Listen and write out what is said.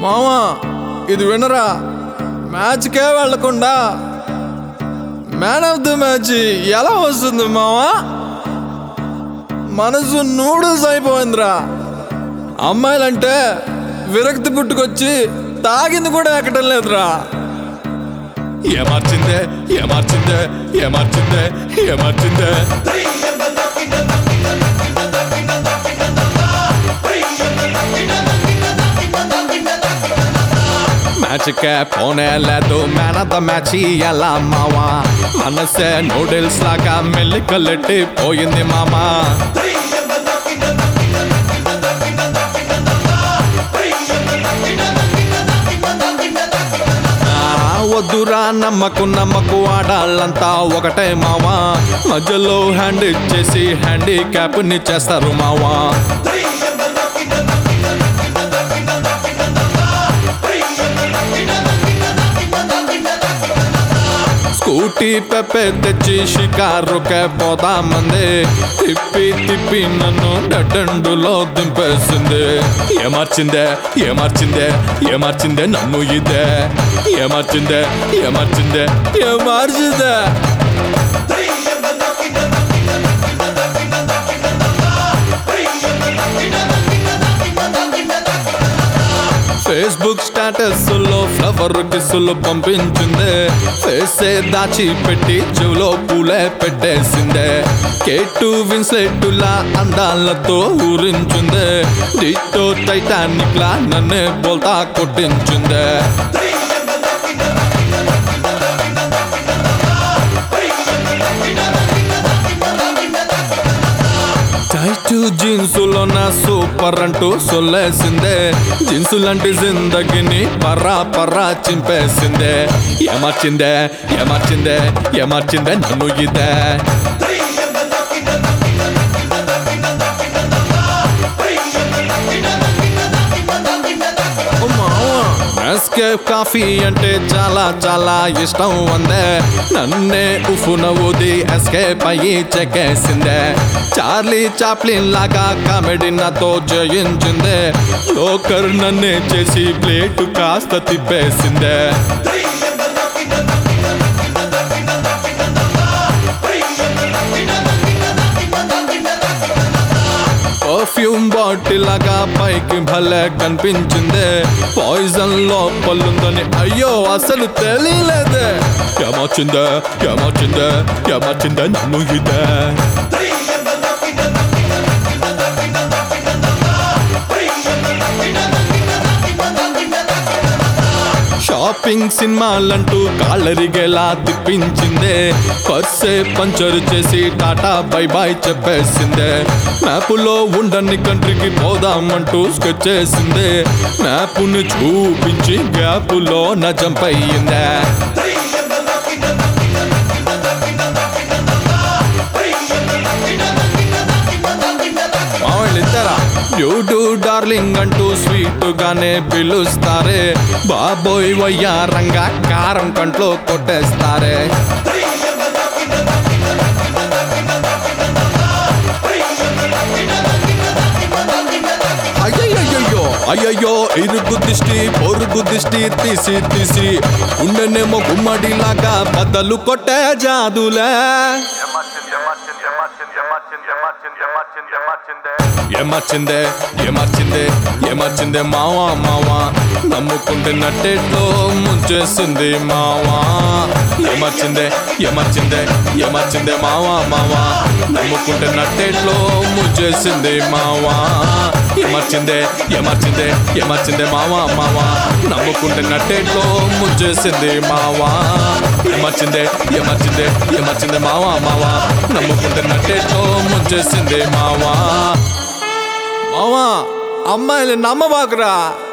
మామా ఇది వినరా మ్యాచ్కే వెళ్లకుండా మ్యాన్ ఆఫ్ ది మ్యాచ్ ఎలా వస్తుంది మావా మనసు నూడిల్స్ అయిపోయిందిరా అమ్మాయిలంటే విరక్తి పుట్టుకొచ్చి తాగింది కూడా ఎక్కడం లేదురా ఏమార్చిందే ఏమార్చిందే ఏమార్చిందే ఏమార్చిందే మ్యాచ్ కే పోనే లేదు మ్యాన్ ఆఫ్ ద మ్యాచ్ ఎలా మావా మనసే నూడిల్స్ లాగా మెల్లికల్లెట్టి పోయింది మామా ఆ, వద్దురా నమ్మకు నమ్మకు ఆడాళ్ళంతా ఒకటే మావా మధ్యలో హ్యాండ్ ఇచ్చేసి హ్యాండిక్యాప్ ని చేస్తారు మావా స్కూటీ పెప్పే తెచ్చి షికారుకే పోదామంది తిప్పి తిప్పి నన్ను డడ్డండులో దింపేసింది ఏమార్చిందే ఏమార్చిందే ఏమార్చిందే నన్ను ఇదే ఏమార్చిందే ఏమార్చిందే ఏమార్చిందే ఫేస్బుక్ స్టేటస్ లో ఫ్లవర్ కిస్సులు పంపించిందే ఫేసే దాచి పెట్టి చెవిలో పూలే పెట్టేసిందే కేటు విన్సెట్టులా అందాలతో ఊరించిందే డిటో టైటానిక్ లా నన్నే బోల్తా కొట్టించిందే టైటు జీన్సులో నా సూపర్ అంటూ సొల్లేసిందే జీన్సు లాంటి జిందగిని పర్రా పర్రా చింపేసిందే ఏమార్చిందే ఏమార్చిందే ఏమార్చిందే నన్ను ఇదే ఓ మావా నెస్కేఫ్ కాఫీ అంటే చాలా చాలా ఇష్టం అందే నన్నే ఉఫున ఊది ఎస్కేప్ అయ్యి చెక్కేసిందే చార్లీ చాప్లిన్ లాగా కామెడీ నాతో జయించిందే జోకర్ నన్నే చేసి ప్లేట్ కాస్త తిప్పేసిందే పర్ఫ్యూమ్ బాటిల్ లాగా పైకి భలే కనిపించిందే పాయిజన్ లోపలుందని అయ్యో అసలు తెలియలేదే ఏమొచ్చిందే ఏమొచ్చిందే ఏమొచ్చిందే నన్ను ఇదే షాపింగ్ సినిమాలంటూ కాళ్ళరిగేలా తిప్పించిందే పర్సే పంచరు చేసి టాటా బై బాయ్ చెప్పేసిందే మ్యాపులో ఉండని కంట్రీకి పోదామంటూ స్కెచ్ చేసిందే మ్యాపుని చూపించి గ్యాపులో నా జంప్ అయ్యిందే మావాళ్ళు ఇద్దరా డ్యూడు డార్లింగ్ అంటూ స్వీట్ గానే పిలుస్తారే బాబోయ్ వయ్యారంగా కారం కంట్లో కొట్టేస్తారే అయ్యయ్యో అయ్యయ్యో ఇరుగు దిష్టి పొరుగు దిష్టి తీసి తీసి ఉండనేమో గుమ్మడిలాగా బద్దలు కొట్టే జాదులే ఏమర్చిందే ఏమర్చిందే ఏమర్చిందే మావా మావా నమ్ముకుంటే నట్టేట్లో ముంచేసింది మావా ఏమర్చిందే ఏమర్చిందే ఏమర్చిందే మావా మావా నమ్ముకుంటే నట్టేట్లో ముంచేసింది మావా ఏమర్చిందే ఏమర్చిందే ఏమర్చిందే మావా మావా నమ్ముకుంటే నట్టేట్లో ముంచేసింది మావా ఏమర్చిందే ఏమర్చిందే ఏమర్చిందే మావా మావా నమ్ముకుంటే నట్టేట్లో ముంచేసింది మావా మావా అమ్మాయిని నమ్మబాకురా